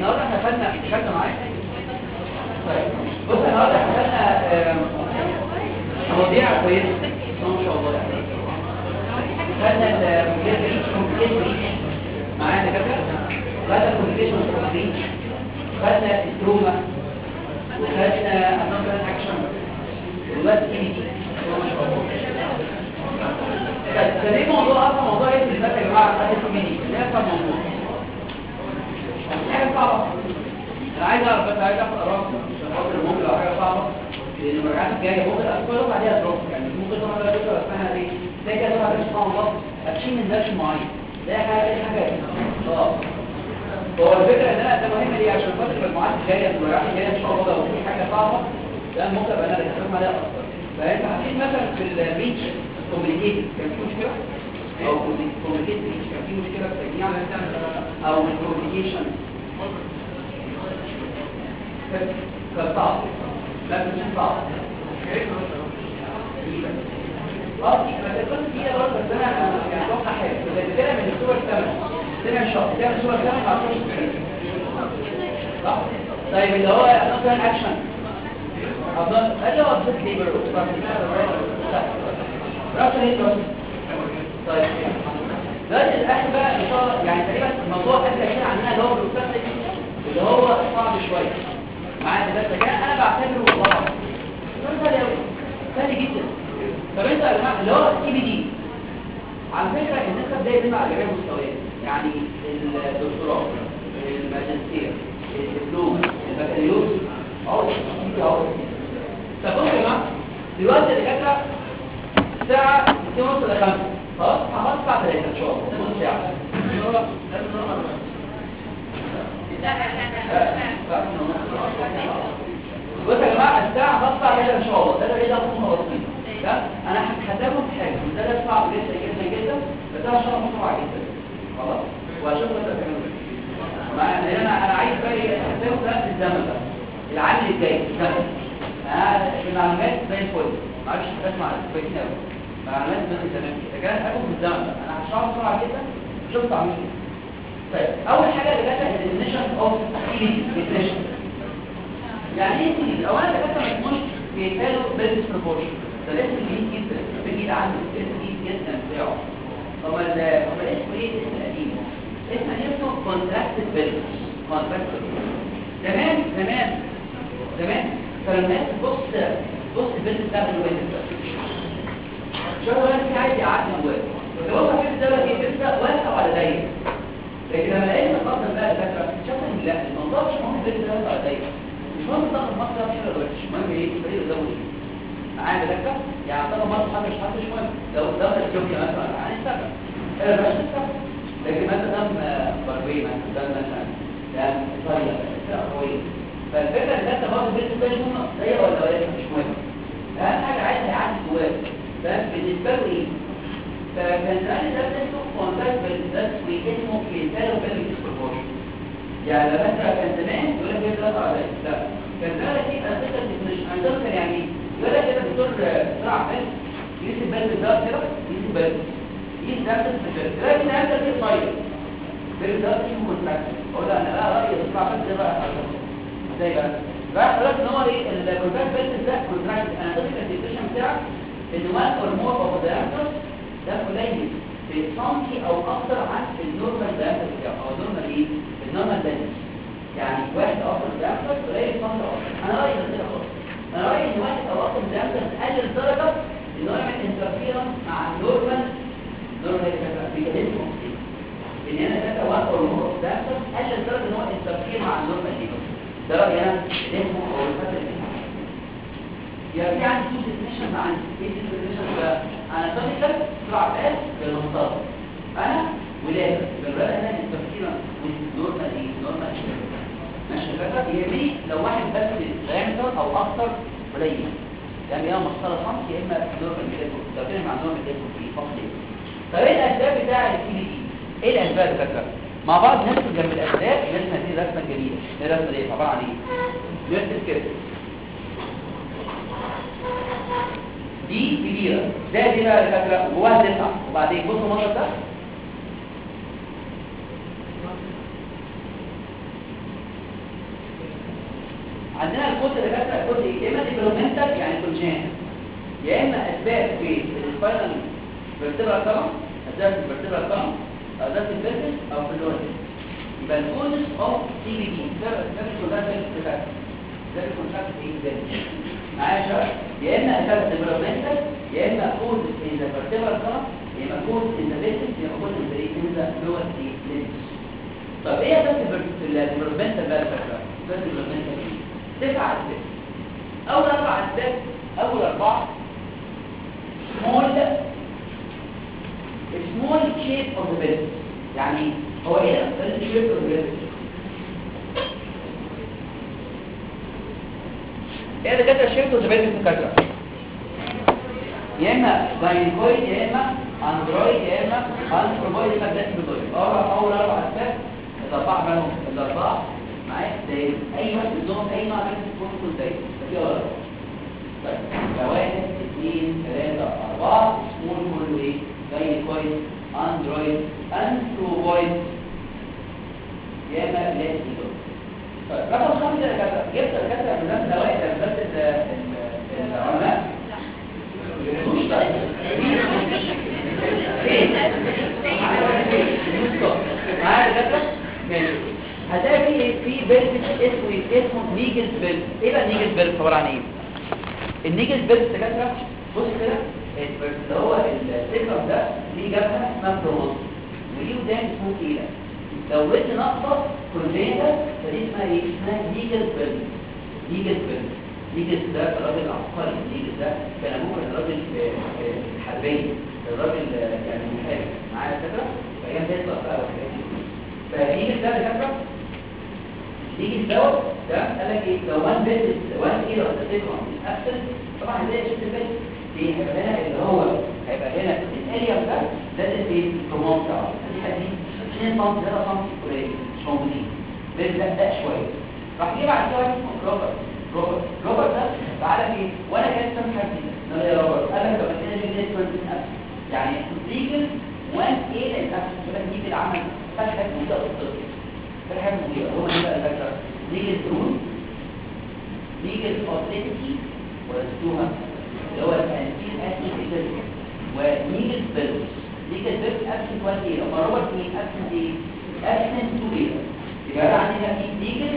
النهارده احنا خدنا خدنا معايا طيب بص النهارده احنا خدنا مواضيع كويسه ما شاء الله خدنا الكومبليكيشن معانا دكاتره خدنا الكومبليكيشن خدنا التروما وخدنا النمبر اكشن والوقت ايه ما شاء الله ده ليه موضوع اصلا موضوع ايه اللي فات يا جماعه خدت مني ليه اصلا موضوع حاجه صعبه انا عايز اعرف بس عايز اخد اراء عشان خاطر ممكن لو حاجه صعبه لان المراجعات الجايه ممكن اكون عليها دروب يعني ممكن تروح على دكتور اسمها ايه زي كده تروح على سبحان الله اتشين من درس معين ده حاجه دي حاجه اه هو الفكره ان انا ده مهم ليه عشان خاطر المجموعات الجايه المراجعات الجايه ان شاء الله لو في حاجه صعبه ده ممكن ابقى انا اتكلم عليها اكتر فانت حسيت مثلا في الريتش كوميونيكيتد كان في مشكله او كوميونيكيتد ريتش كان في مشكله في التجميع او الكوميونيكيشن كان صعب لا مش صعب اه بس كنت فيها برضه بس انا يعني اتوقع حاجه اذا بتتكلم من الصور الثمن سنه شهر تعمل صور ثمن مع صح طيب اللي هو مثلا اكشن اظن اللي هو بس ليبر راس هيدروس طيب دلوقتي الاخر بقى ان شاء الله يعني تقريبا الموضوع اكتر شيء عننا اللي هو بروستاتيك اللي هو صعب شويه معايا ده كان انا بعتبره والله سهل قوي سهل جدا طب انت يا جماعه اللي هو السي بي دي على فكره النسبه دي بتبقى على جميع المستويات يعني الدكتوراه الماجستير الدبلوم البكالوريوس اهو دي اهو طب بصوا يا جماعه دلوقتي الدكاتره الساعه 2:30 ل 5 خلاص هخلص الساعه 3 ان شاء الله نص ساعه بص يا جماعه الساعه هتطلع كده ان شاء الله ده كده هم واصلين ده انا هتكلم في حاجه ده ده صعب جدا جدا جدا بس انا شرح بسرعه جدا خلاص واشوف انت تعمل مع ان انا انا عايز بقى احسبه في نفس الزمن ده العام الجاي الزمن انا المعلومات زي الفل معلش بسمع كويسين قوي معلومات من الزمان ده كان هاخد في الزمن ده انا هشرحه بسرعه جدا شوف تعمل ايه طيب اول حاجه اللي جاتها الديفينيشن اوف ديفينيشن يعني ايه سيدي اولا ده كده ما اسموش بيتقالوا بيزنس بروبورشن ده الاسم جديد جدا جديد عنه اسم جديد جدا بتاعه هو ال هو الاسم ايه اسم قديم اسم اسمه كونتراكتد بيزنس كونتراكتد زمان زمان زمان كان الناس بص بص البيزنس ده اللي هو شو هو انت عايز يعدي جواه فبيوصل في الدوله ايه بيبدا واسع ولا ضيق لكن لما لقينا القدر بقى الفكره اكتشفنا ان لا الموضوع مش مهم البيزنس ده واسع ولا ضيق مش مهم تاخد مصدر مش ولا وحش المهم ايه الفريق ده ايه معايا بلكه يعني طالما مره حاجه مش حاجه مش مهم لو دخل اثيوبيا مثلا يعني السبب انا مش السبب لكن مثلا دم بربيه مثلا دم مثلا دم ايطاليا فرقه قويه فالفكره ان انت برضه بيت ده مش مهم ضيق ولا ولا مش مهم اهم حاجه عايز يعدي جواك بس بالنسبه له ايه فكان زمان ده اسمه كونتاكت بالذات واسمه كيتالو بالديسبروبورشن يعني مثلا كان زمان يقول لك ايه ثلاثة على لا كان زمان في اساسا مش عندهم كان يعني يقول لك كده الدكتور زرع فين يقيس البلد ده كده يقيس البلد يقيس ده في البلد لكن انت في طيب البلد ده اسمه كونتاكت اقول لا انا بقى رايي الزرع فين ده بقى ازاي بقى بقى خلاص ان هو ايه الكونتاكت بلد ده كونتراكت انا ضد الديفينيشن بتاعك ان وان اور مور اوف ذا ده قليل بسنتي او اكتر عن النورمال دايمتر بتاعه او النورمال ايه النورمال دايمتر يعني واحد اكتر دايمتر قليل سنتي اكتر انا رايي كده خالص انا رايي ان واحد او اكتر دايمتر تقلل درجه ان هو يعمل انترفيرنس مع النورمال نورمال ميكانيزم ان انا كده واحد او مور دايمتر قلل درجه ان هو انترفير مع النورمال ده رايي انا اللي اسمه او الفتره يعني في عندي تو ديفينيشن مع عندي ايه ديفينيشن بقى انا تونيكال سرعه بال بالمنطقه انا ولاده بالولاده هنا التفكير نورمال ايه نورمال ماشي الفكره هي دي لو واحد بس دايمتر او اكتر قليل يعني يا مسطره خمس يا اما نورمال كده تفكير مع نورمال كده في فقط طب ايه الاسباب بتاع السي دي ايه الاسباب الفكره مع بعض نرسم جنب الاسباب نرسم هذه الرسمه الجميله الرسمه دي عباره عن ايه نرسم كده دي كبيرة ده دي بقى الفكرة جواها تسعة وبعدين بصوا المنظر ده عندنا الكود اللي كاتبه الكود ايه يا اما ديفلوبمنتال يعني كونجين يا اما اسباب في السباينال فيرتبرال كلام اسباب في الفيرتبرال كلام او اسباب في الفيرتس او في اللور يبقى الكودز اوف سي بي دي ده ده كلها في ده الكونتاكت ايه ده معايا يا شباب يا اما اسباب ديفلوبمنتال يا اما كود ان ذا فيرتبرال كلام يا اما كود ان ذا فيرتس يا اما كود ان ذا ايه ان ذا لور ليمز طب ايه اسباب الديفلوبمنتال بقى الفكره اسباب الديفلوبمنتال ايه تسع اسباب اول اربع اسباب اول اربعه small small shape of the pelvis يعني هو ايه ده shape of the pelvis ايه ده كده shape of the pelvis كده يا اما جاينكويد يا اما اندرويد يا اما انثروبويد يا اما بلاسيبويد اول اربع اسباب الاربعه منهم الاربعه معايا زي اي واحد منهم اي نوع من الكونسول زي في ولا طيب واحد اثنين ثلاثة أربعة سمول كله ايه زي كويس اندرويد انثروبويد يا اما بلاسيبويد طيب رقم خمسة يا دكاترة جبت دكاترة من نفس الأوائل لمدرسة العلماء مش طيب معايا دكاترة ماشي هتلاقي في في بيلت اسمه اسمه نيجل بيلت ايه بقى نيجل بيلت عباره عن ايه النيجل بيلت دكاتره بص كده اللي هو السيكرم ده ليه جبهه اسمها بروموس وليه قدام اسمه كيلا لو ودن ناقصه كونجيتا فدي اسمها ايه اسمها نيجل بيلت نيجل بيلت نيجل ده راجل عبقري نيجل ده كان ابوه راجل حربي الراجل يعني محارب معايا الفكره فهي بتطلع بقى والحاجات دي فنيجل ده دكاتره يجي الدواء ده قال لك ايه لو وان بيت وان كيلو تسيكون افسد طبعا هتلاقي شفت البيت دي هيبقى هنا اللي هو هيبقى هنا الاريا ده لازم ايه الكرومون بتاعه دي حدي 2 سم 3 سم قليل مش موجودين لازم لا ده شويه راح جه بعد كده واحد اسمه روبرت روبرت روبرت ده تعالى ايه وانا كان سامع حد ده يا روبرت قال لك طب احنا نيجي نسمع افسد يعني ليجل وان ايه الافسد يقول لك نيجي العمل فتحت منطقه الطفل فتحت منطقه هو ده بقى الفكره ليجل رول ليجل اوثنتيتي ورسوها اللي هو الانتين اسيد ونيجل بيلز ليجل بيلز ابسنت وان ايه لما روبرت مين ابسنت ايه ابسنت تو ايه يبقى انا عندي هنا في ليجل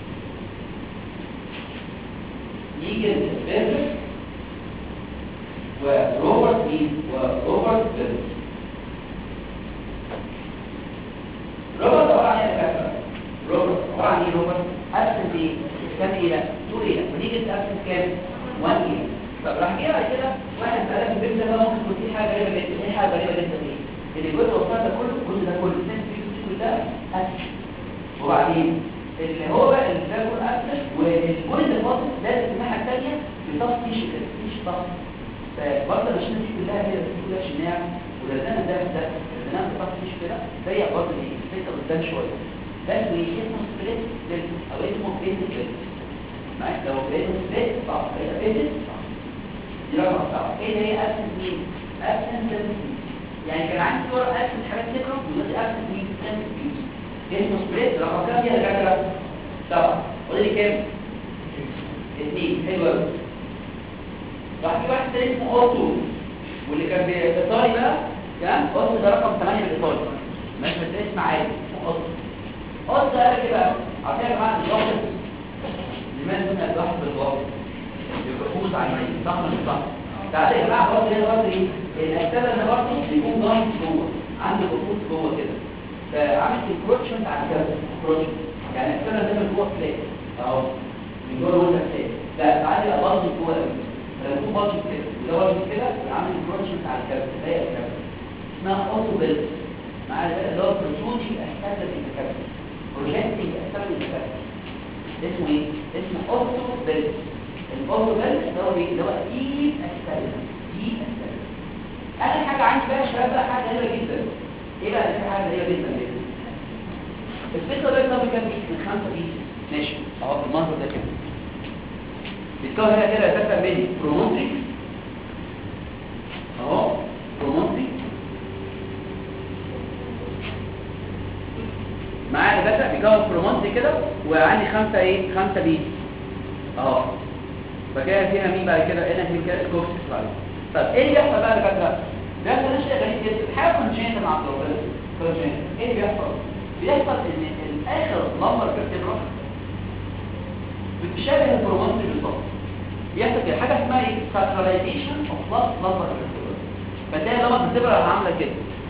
ليجل بيلز وروبرت مين وروبرت بيلز روبرت عباره عن ايه يا روبرت عباره عن ايه روبرت ابسنت ايه كام ايه تو ايه ونيجي ابسنت كام 1 ايه طب راح جه بعد كده واحد سالك البنت ده ممكن تكون في حاجه غريبه جدا ايه حاجه غريبه جدا ايه اللي الجزء الوسطاني ده كله الجزء ده كله الناس في ده اسف وبعدين اللي هو بقى اللي ده يكون اسف والجزء اللي فاضل لازم الناحيه الثانيه بتص تيشو كده تيشو تص فبرضه الماشين دي كلها هي دي كلها شناع ولازم ده ده لازم تص تيشو كده زي برضه ايه الفكره قدام شويه ده اسمه سبليت بيلت او اسمه بيلت بيلت معاك لو بيلت بيلت صح هيبقى بيلت صح دي رقم صح ايه هي ابسنت مين ابسنت يعني كان عندي صور ابسنت حاجات تكره ودلوقتي ابسنت مين ابسنت اسمه سبليت رقم كام فيها الجدول طبعا ودي كام اثنين حلو قوي راح في واحد تاني اسمه اوتو واللي كان بايطالي بقى كام اوتو ده رقم 8 بالايطالي ماشي بس اسم عادي اسمه اوتو اوتو قال ايه بقى عارفين يا جماعه الضغط لماذا قلنا الضغط بالضغط بيفوز على المريض صح ولا مش صح تعالى يا جماعه برضه هنا برضه ايه الاكتاب ده برضه بيكون ضغط جوه عنده بفوز جوه كده فعامل انكروتشمنت على الكبد انكروتشمنت يعني الاكتاب ده من جوه فلات اهو من جوه وانت فلات لا تعالى يبقى برضه جوه قوي فيكون برضه كده وده برضه كده عامل انكروتشمنت على الكبد زي الكبد اسمها اوتو بيلز مع اللي هو بروتودي احساس الكبد بروجكتنج احساس الكبد اسمه ايه؟ اسمه اوتو بيلز البوزو بيلز اللي هو اللي هو ايد السلم ايد السلم اخر حاجه عندي بقى يا شباب بقى حاجه غريبه جدا ايه بقى دي حاجه غريبه جدا جدا الفكره ده طب كام بيس من خمسه بيس ماشي اهو المنظر ده كده بيتكون هنا كده اساسا من برومونتريك اهو برومونتريك معايا داتا بيكون برومونتريك كده وعندي خمسه ايه خمسه بيس اهو فكده فيها مين بعد كده هنا في كده الكوكسيس بعد طب ايه اللي بيحصل بقى يا دكاتره بيحصل شيء غريب جدا حاجه كونجنتال مع الدكتور كونجنتال ايه اللي بيحصل بيحصل ان الاخر لمبر فيرتبرا بتشابه البرومونتري بالظبط بيحصل كده حاجه اسمها ايه ساكراليزيشن اوف لاست لمبر فيرتبرا فتلاقي اللمبر فيرتبرا عامله كده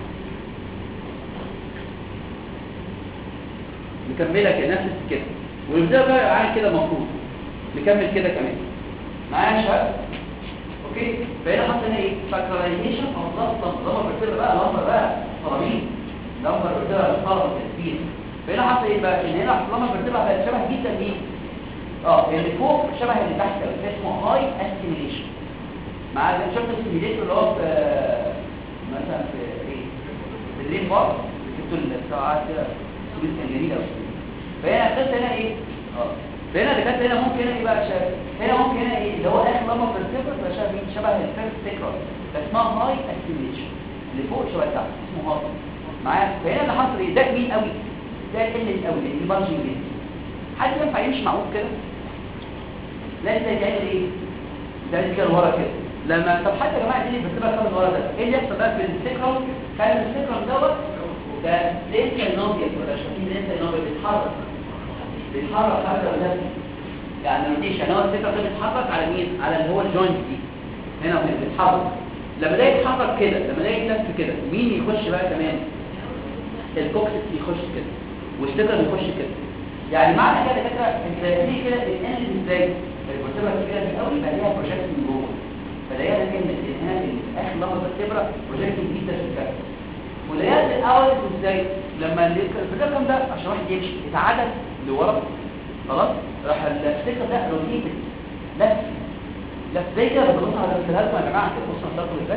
مكمله كده نفس كده والفيرتبرا بقى عامل كده المفروض نكمل كده كمان معايا يا شباب اوكي بقينا حاطين هنا ايه ساكراليزيشن اوف لاست لمبر فيرتبرا بقى لمبر بقى صرامين لمبر فيرتبرا طلب تثبيت بقينا حاطط ايه بقى ان هنا لمبر فيرتبرا بقت شبه جدا مين اه اللي فوق شبه اللي تحت اسمه هاي اسيميليشن مع شفت السيميليشن اللي هو في مثلا في ايه في الرين بار جبتوا الساعات كده سويت كان جميل قوي فهنا خدت هنا ايه اه فهنا اللي كانت هنا ممكن هنا ايه بقى شبه هنا ممكن هنا ايه اللي هو اخر لمبه في السيفر تبقى شبه مين شبه الفيرست سيكرال اسمها هاي اسيميليشن اللي فوق شبه تحت اسمه هاي معايا فهنا اللي حصل ايه ده كبير قوي ده قلت قوي دي بانجنج جدا حد ينفع يمشي معقول كده لازم تعمل ايه تعمل كده لورا كده لما طب حتى يا جماعه دي اللي بتبقى خالص ورا ده ايه اللي يحصل بقى في السيكرم كان السيكرم دوت ده لسه نوبيا ولا شايفين لسه نوبيا بيتحرك بيتحرك حركه ولا يعني روتيشن هو السيكرم ده بيتحرك على مين على اللي هو الجوينت دي هنا وهنا بيتحرك لما ده يتحرك كده لما ده يلف كده مين يخش بقى كمان الكوكسيس يخش كده والسيكرم يخش كده يعني معنى كده فكره انت دي كده الان ازاي الكتبه الكبيره دي قوي يبقى ليها بروجكت من جوه فلاقيها كلمه الانهاء اخر لحظه الكبرى بروجكت جديد في الكتاب ولاقيها الاول ازاي لما الفكره ده عشان واحد يمشي يتعدل لورا خلاص راح السكه ده روتيت لف لف زي كده بتبص على الثلاثه يا جماعه كده بصوا على الصوره ازاي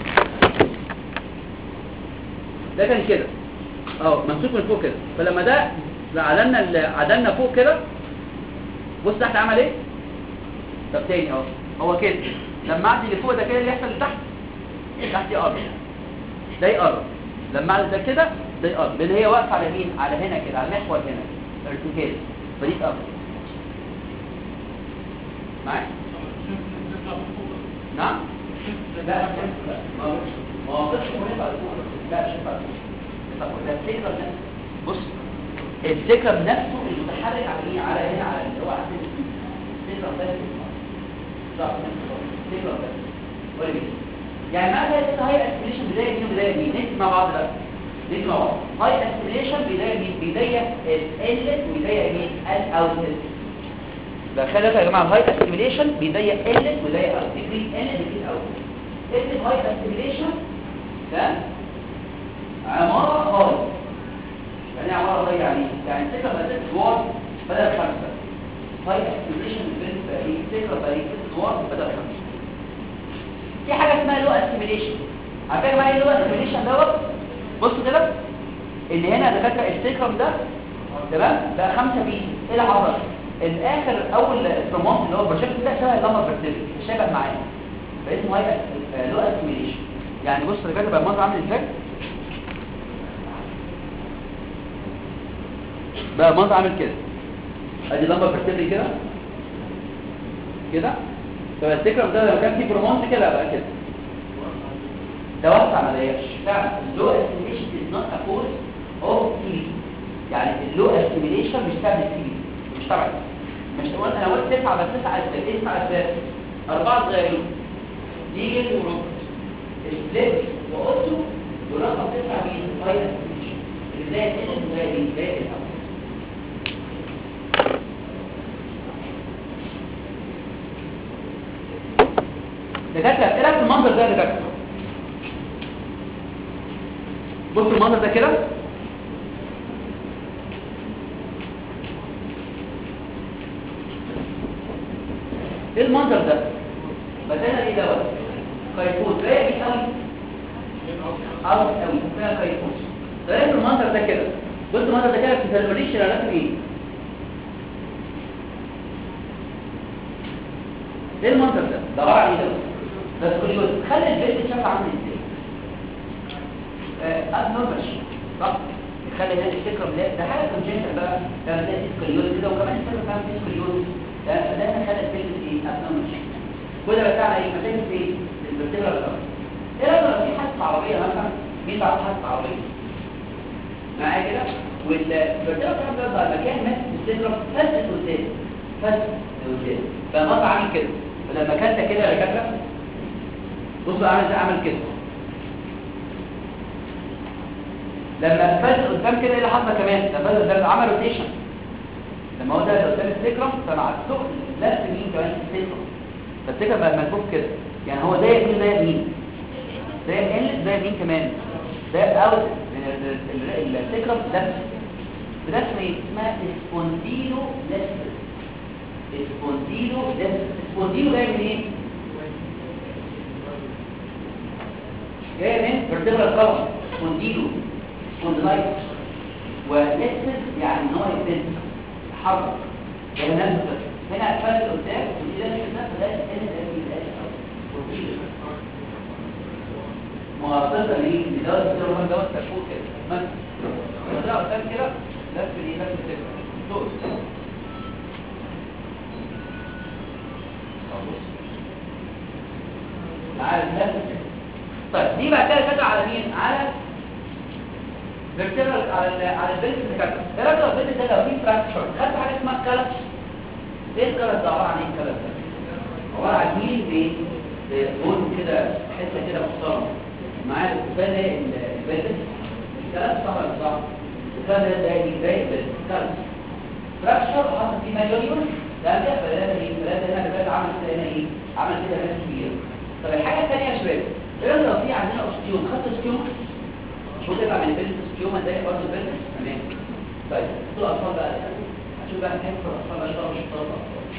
ده كان كده اه ممسوك من فوق كده فلما ده عدلنا عدلنا فوق كده بص تحت عمل ايه طب تاني اهو هو كده لما اعدي اللي فوق ده كده اللي يحصل لتحت تحت يقرب ده يقرب لما اعدي ده كده ده يقرب لان هي واقفه على مين على هنا كده على المحور هنا ارتكاز فدي تقرب معايا نعم لا لا ما هو مش مهم لا مش طب ده الفكره نفسها بص الفكره بنفسه المتحرك على ايه على هنا على اللي هو عند الفكره بس صح الفكره بس ولا يعني معنى كده هاي اسبريشن بدايه مين بدايه مين نكتب مع بعض بقى نكتب مع بعض هاي اسبريشن بدايه مين بدايه الانلت وبدايه مين الاوتلت ده خلي بالك يا جماعه الهاي اسبريشن بدايه انلت وبدايه اوت ديجري انلت ديجري اوت اكتب هاي اسبريشن ده عماره هاي يعني عمارة ضيع يعني يعني الفكرة بدأت ادوار بدل خمسة هاي اسيميليشن بالنسبة ايه الفكرة بقى ايه ست ادوار بدل خمسة في حاجة اسمها لو اسيميليشن عارفين بقى ايه لو اسيميليشن دوت بصوا كده ان هنا دكاترة السيكرم ده تمام ده خمسة بيس ايه اللي حصل الاخر اول برموت اللي هو البروجكت ده شبه اللمبر برتبي شبه معاه فاسمه هاي لو اسيميليشن يعني بص دكاترة بقى المنظر عامل ازاي بقى منظر عامل كده ادي لمبه برتبلي كده كده فالسكرم ده لو كان فيه برومونت كده بقى كده ده وسع ما ضيقش فعلا اللو اسيميليشن از نوت ا كوز اوف تي يعني اللو اسيميليشن مش تابع تي مش تبع مش تقول انا قلت تسعه بس تسعه اسباب ايه تسعه اسباب اربعه صغيرين ليجل وروبوت الفليب واوتو ورقم تسعه مين فايل اسيميليشن اللي بدايه ايه اللي بدايه بدايه الاول دكاتره ايه رايك في المنظر ده يا دكاتره بص المنظر ده كده ايه المنظر ده بدأنا ايه دوت كيفوت رايق قوي قوي قوي فيها كيفوت رايق المنظر ده كده بص المنظر ده كده في الفالوريشن رقم ايه ايه المنظر ده ده عباره عن ايه ده بس كل جزء خلي البيت شكله عامل ازاي اب نورمال صح خلي هنا الفكره ده ده حاجه كونجنتال بقى ده ده سكليوز كده وكمان الفكره كمان سكليوز ده فده احنا خدنا البيلد ايه ابنورمال كل ده بتاعنا ايه مشاكل في ايه الفرتبرال كارد ايه رايك لو في حادثه عربيه مثلا مين تعرف حادثه عربيه معايا كده والفرتبرال كارد ده بقى مكان ماسك السيكرم فلت قدام فلت قدام فالمصر عامل كده فلما كانت كده يا دكاتره بصوا عامل ازاي عامل كده لما فلت قدام كده ايه اللي حصل كمان لما فلت قدام عمل روتيشن لما هو ده قدام السيكرم فمع الثقل لف مين كمان السيكرم فالسيكرم بقى ملفوف كده يعني هو ده يمين ده يمين ده ال ده يمين كمان ده اوت من السيكرم لف برسمه اسمها سبونديلو لف سبونديلو لف سبونديلو ده من ايه جاي من فيرتبرال كولم سبونديلو سبوندلايت ولسه يعني ان هو يبتدي يتحرك ده نفس هنا فرق قدام ودي ده كده فده ان مغطسه ليه ده السيرفر دوت تفوق كده مثلا ده قدام كده لف دي لف كده دول عارف لف طيب دي بعد كده كده على مين على فيرتيبرال على ال على البيلز اللي كانت ايه رايك لو البيلز ده لو فيه فراكشر خدت حاجه اسمها كلتش ايه الكلتش ده عباره عن ايه الكلتش ده عباره عن مين ب بون كده حته كده محترمه معايا الكوبايه ده البيلز الكلتش صح ولا صح الكلتش ده زي زي الكلتش فراكشر حصل فيه ماجوريون ده ده فلاده ايه فلاده هنا البيلز عمل كده هنا ايه عمل كده هنا كبير طب الحاجه الثانيه يا شباب ايه لو في عندنا اوستيوم خدت اوستيوم شو تطلع من البيلز اوستيوم ده برضه البيلز تمام طيب دول اطفال بقى هشوف بقى كام اطفال بقى شطار مش شطار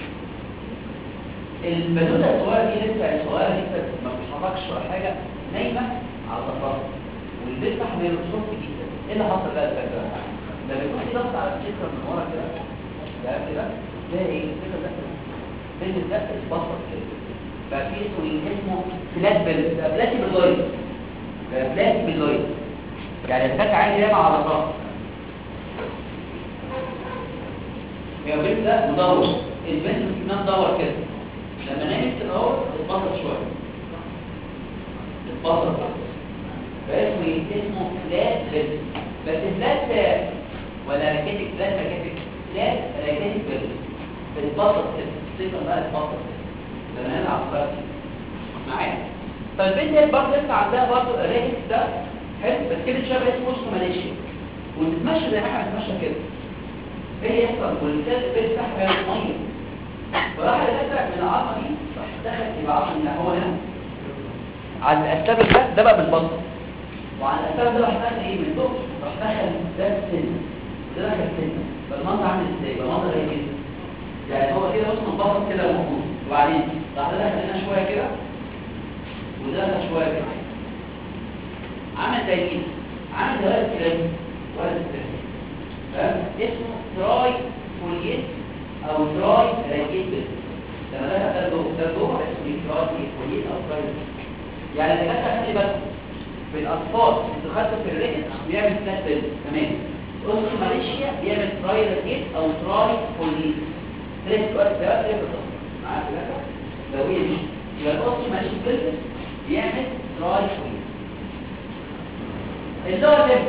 البدوده الصغيره دي لسه صغيره لسه ما بتتحركش ولا حاجه نايمه على ظهرها والبيت حمل صوت جدا ايه اللي حصل بقى الفكره لما يكون في ضغط على السكر من ورا كده ده كده تلاقي ايه السكر ده البيلز ده اتبسط كده بقى في اسمه اسمه فلات بيلز ده فلاتي باللايت ده فلاتي باللايت يعني الفك عادي ياما على الظهر يا بنت ده مدور البنت مسكناه مدور كده لما نامت كده اهو اتبسط شويه اتبسط فاسمه ايه؟ اسمه فلات بيلز بس فلات ولا راكيتك فلات راكيتك فلات راكيتك بيلز اتبسط كده السيكل بقى اتبسط كده لما نلعب بقى معايا فالبنت هي برضه لسه عندها برضه الريكس ده حلو بس كده شبه اسمه اسمه ماليشيا وتتمشى زي ما احنا بنتمشى كده ايه يحصل والكاد البيت بتاعها كانت ميه فراح الاسرع من العظمه دي راح دخل يبقى عظم اللي هو هنا على الاسباب ده ده بقى بالبطن وعلى الاسباب ده راح دخل ايه من فوق راح دخل ده السن ده دخل السن فالمنظر عامل ازاي فالمنظر ايه كده يعني هو كده اسمه البطن كده موجود وبعدين راح دخل هنا شويه كده ودخل شويه كده عمل زي مين عمل زي ولد كلام ولد كلام فاهم اسمه تراي فوليت او تراي راكيت بس لما ده ده جوه ده جوه اسمه تراي فوليت او تراي يعني اللي كانت خلي بالك في الاطفال اللي خدته في الريكت بيعمل فلات بيلز تمام اسمه ماليشيا بيعمل تراي راكيت او تراي فوليت ثلاث وقت ده ثلاث بالظبط معاك كده لو هي دي يبقى الاسم ماليشيا بيلز بيعمل تراي فوليت اللور ليب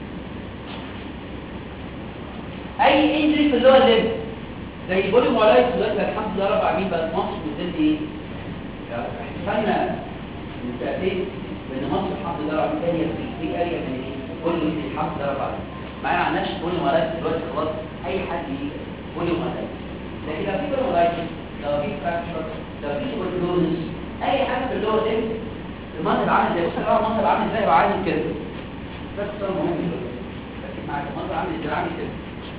اي انجري في اللور ليب زي بولي مولايت دلوقتي الحمد لله رب العالمين بقت مصر بتدي ايه احتفلنا من سنتين بان مصر الحمد لله رب العالمين في في اريا من ايه كل الحمد لله رب العالمين ما معناش بولي مولايت دلوقتي خلاص اي حد يجي بولي مولايت لكن لو في بولي مولايت لو في فراكشر لو في تيوبركلوزس اي حاجه في اللور ليب المنظر عامل زي بص يا المنظر عامل ازاي وعامل كده ده اختيار مهم جدا لكن مع المنظر عامل ازاي عامل كده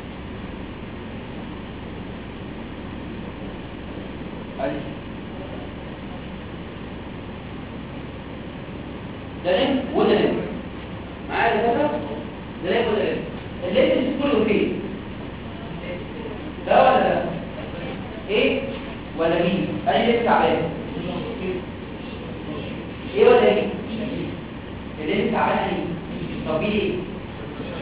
ألف ده لم وده لم معايا كده ده لم وده لم اللم كله فين ده ولا ده ايه ولا مين انا لسه تعبان ايه ولا ايه اللي انت تعبان ايه طب ليه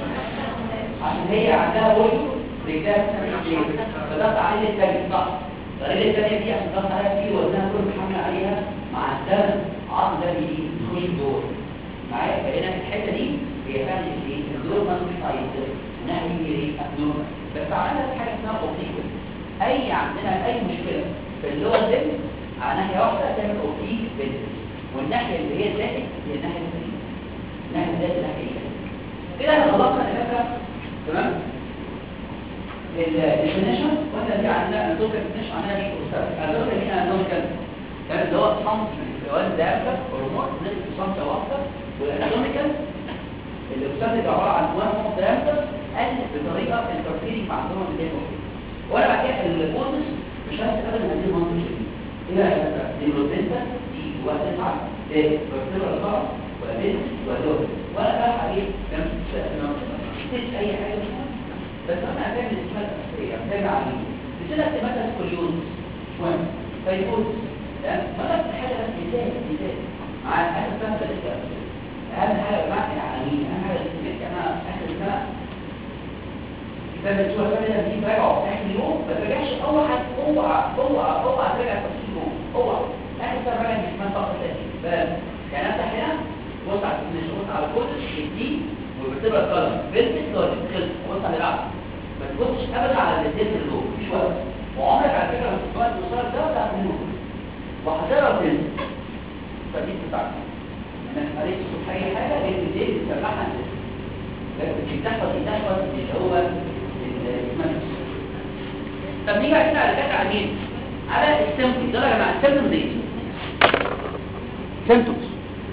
عشان هي عندها بوي رجلها فضغط عليه التاني صح الرجل الثانيه دي عشان تضغط عليها في وزنها كله بيحمل عليها مع الدم عظم ده بيجي يخش جوه معايا فهنا في الحته دي هي فعلا ايه الدور ما مش عايز انها هي ايه ابنورمال بس عملنا حاجه اسمها اوبتيك اي عندنا اي مشكله في اللور دم على ناحيه واحده تعمل اوبتيك بنت والناحيه اللي هي زائد هي الناحيه الثانيه الناحيه زائد الناحيه ايه كده احنا خلصنا الفكره تمام الديفينيشن واحنا دي عندنا الدكتور ديفينيشن عندنا ايه استاذ الدكتور دي انا نقول كده كان اللي هو صمت الجواز ده هرمون نسبه صمت واحده والاناتوميكال اللي بتستخدم عباره عن واحد دايمتر قل بطريقه انترفيرنج مع الهرمون اللي هو وانا بعد كده البونس مش هستخدم هذه المنطقه دي ايه بقى دي بروتينتا دي واحد تسعه ده بروتين ولا صعب ولا بنت ولا لون ولا بقى عليه لما تستخدم اي حاجه مش مهم بس انا هتعمل اسمها الاساسيه هتعمل عليه بسنة مثلا سكوليوز مهم فيفوز تمام مثلا حاجه بس مثال مثال مع اخر سنه ثالثه اهم حاجه مع العالمين اهم حاجه اللي انا اخر سنه كتاب الاسبوع ده دي راجعه اخر يوم ما ترجعش اوعى اوعى اوعى اوعى ترجع تفصيل يوم اوعى اخر سنه راجع مش اسمها فقط تاكيد بس يعني انت هنا بص على النشوط على كل دي وبتبقى القلم بيلبس لوجيك خلص بص على العقل ما تبصش ابدا على الاثنين اللي جوه مش وقت وعمرك على فكره لما تسمع المصاب ده بتاع منه وهتقرا تنزل فدي بتاعتك انك قريت صوت اي حاجه لان دي بتسمعها لكن بتحفظ بتحفظ اللي هو الاسمنت طب نيجي بعد كده على كده على مين على السيمبتومز ده يا جماعه السيمبتومز دي سيمبتومز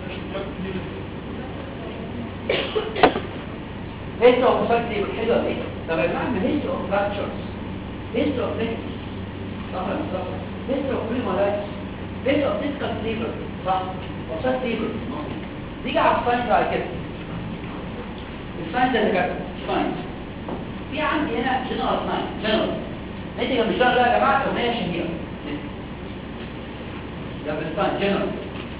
هيستو اوف فاكتي حلوه ايه طب يا جماعه ما هيستو اوف فراكتشرز هيستو اوف ليكس صح ولا مش صح هيستو اوف بريمولايتس هيستو اوف ديسكال فيبر صح وصلت فيبر نيجي على الساينز بعد كده الساينز اللي كده ساينز في عندي هنا جنرال ساينز جنرال نتيجه مش جنرال يا جماعه اغنيه شهيره ده بالساينز جنرال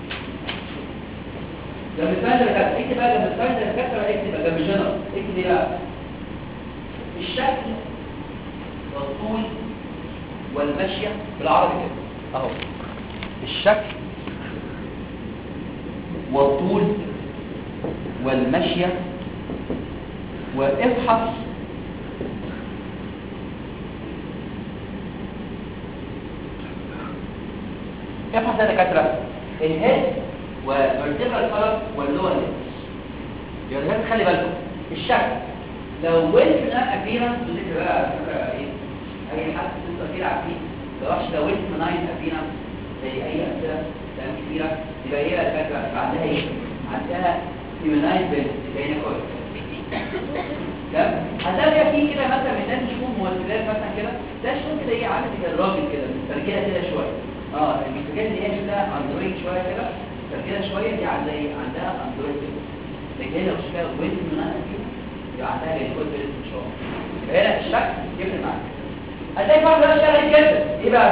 جنب الفايدة اللي كانت اكتب بقى جنب الفايدة اللي كانت اكتب بقى جنب الجنرال اكتب ايه بقى الشكل والطول والمشية بالعربي كده اهو الشكل والطول والمشية وابحث ابحث يا دكاترة الهيد وفيرتيبرال كلر واللور ليبس يبقى لازم تخلي بالكم الشكل لو ويلت نان ابيرنس ودي بقى على فكره ايه اي حد لسه كتير عارفين لو واحد لو ويلت ناين ابيرنس زي اي امثله كلام كتيره يبقى هي الفكره عندها ايه عندها هيومنايز بيلت زي هنا كويس تمام هتلاقي في كده مثلا من الناس يشوفوا ممثلات مثلا كده ده شوف كده ايه عامل زي الراجل كده متركيه كده شويه اه المسكات اللي هي شكلها اندرويد شويه كده كده شويه دي عندها ايه عندها اندرويد لكن لو شكلها ويت من انا دي يبقى عندها جلوكوز بيرس ان شاء الله يبقى هنا الشكل يفرق معاك هتلاقي واحده بقى شغال جدا ايه بقى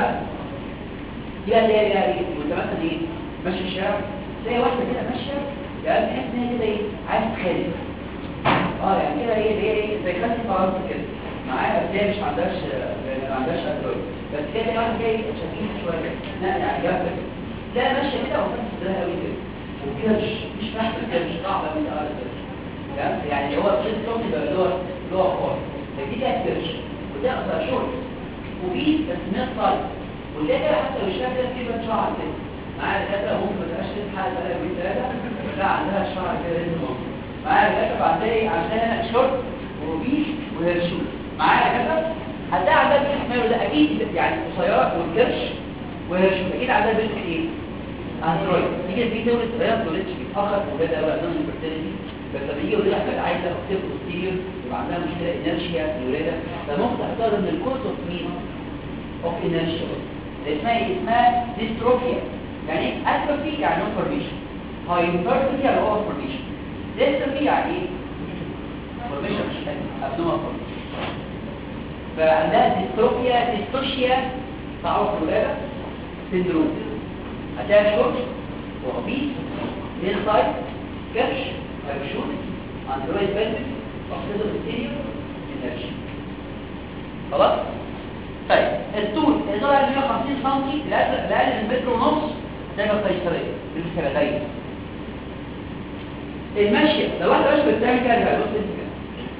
دي بقى اللي هي ايه وانت مثلا ايه ماشي في الشارع تلاقي واحده كده ماشيه يعني تحس ان هي كده ايه عايز تخالف اه يعني كده ايه هي ايه زي خالتي فرنسا كده معاها بس هي مش ما عندهاش ما عندهاش اندرويد بس كده واحده جاي شكلها شويه كده لا يعني جامده كده لا ماشيه كده وفاتت صدرها قوي كده وكرش مش فاهم الكرش صعبه من اه الكرش تمام يعني هو الشيء الصوت يبقى اللي هو اللي هو خالص لكن دي كانت كرش وده اصلا شورت وفي بس من صايد وده كده حتى لو شاف كده كده شعر كده معايا دكاتره ممكن ما تبقاش تلحق بقى يومين ثلاثه لا عندها شعر كده لازم ممكن معايا دكاتره عندها ايه عندها شورت وروبيش وهيرشول معايا دكاتره هتلاقي عندها بيت حمايه ده اكيد يعني قصيره والكرش وهيرشول اكيد عندها بيت ايه اندرويد تيجي في دولة غير تولدش بيتأخر وبدا بقى نون الفرتيليتي بس لما يجي يقول لك عايزه اكتب بوستيريور يبقى عندها مشكله انرشيا في الولاده فممكن تختار من الكورس اوف مين اوف انرشيا اسمها ايه اسمها ديستروفيا يعني ايه اتروفي يعني نو فورميشن هايبرتروفي يعني اوفر فورميشن ديستروفي يعني ايه فورميشن مش ابنوما فورميشن فعندها ديستروفيا ديستوشيا تعرف الولاده سندروم هتلاقي شورت وقميص لين سايد كرش هيبشوت اندرويد بلد اكسيدو ستيريو انرجي خلاص طيب الطول اللي طلع 150 سم الاقل من متر ونص ده يبقى قيصريه دي مشكله ضيقه المشيه لو واحده ماشيه بالتاني كده يبقى بص انت كده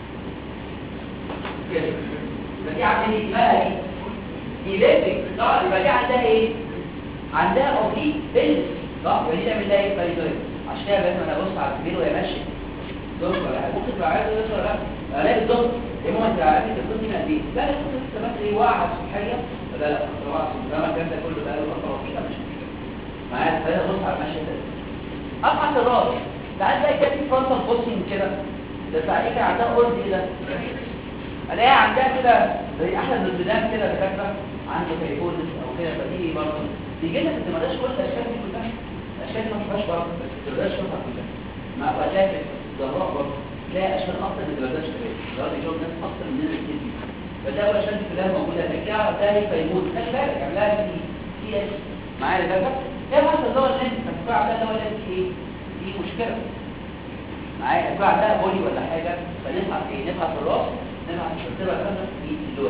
كده يبقى دي عامله ايه بقى دي دي ليبك صح يبقى دي عندها ايه عندها اوبليك بيلز صح ودي تعمل لها ايه قيصريه عشان كده لازم انا ابص على الكبير وهي ماشيه دكتور ولا حاجه ممكن تبقى عايز ولا لا الاقي الدكتور ايه مو انت عارف الدكتور دي قد ايه لا الدكتور لسه مثلا ايه واقعه صحيه لا لا طبعا ده الكلام ده كله بقى له فتره طويله مش كده معايا فانا ابص على المشيه ده ابحث الراس تعال تلاقي كده في فرونتال بوسنج كده ده تعالي كان عندها اورد ايه ده الاقيها عندها كده زي احلى من البدام كده دكاتره عنده تيفولس او كده فدي برضه بيجي لك انت ما داش كل الاشكال دي كلها الاشكال دي ما فيهاش برضه بس ما تقدرش تشوفها كلها مع وقتها في الظهراء برضه تلاقي اشكال اكتر من اللي بداش كده ده بيشوف ناس اكتر من الناس كتير فده اول اشكال دي كلها موجوده ترجع ده فيموت خلي بالك اعملها سي سي اس معايا ده ايه حتى الدواء اللي انت بتدفع ده الدواء اللي ايه دي مشكله معايا الدواء ده بولي ولا حاجه فنبحث ايه نبحث في الراس نبحث في الترتيب كذا في اللور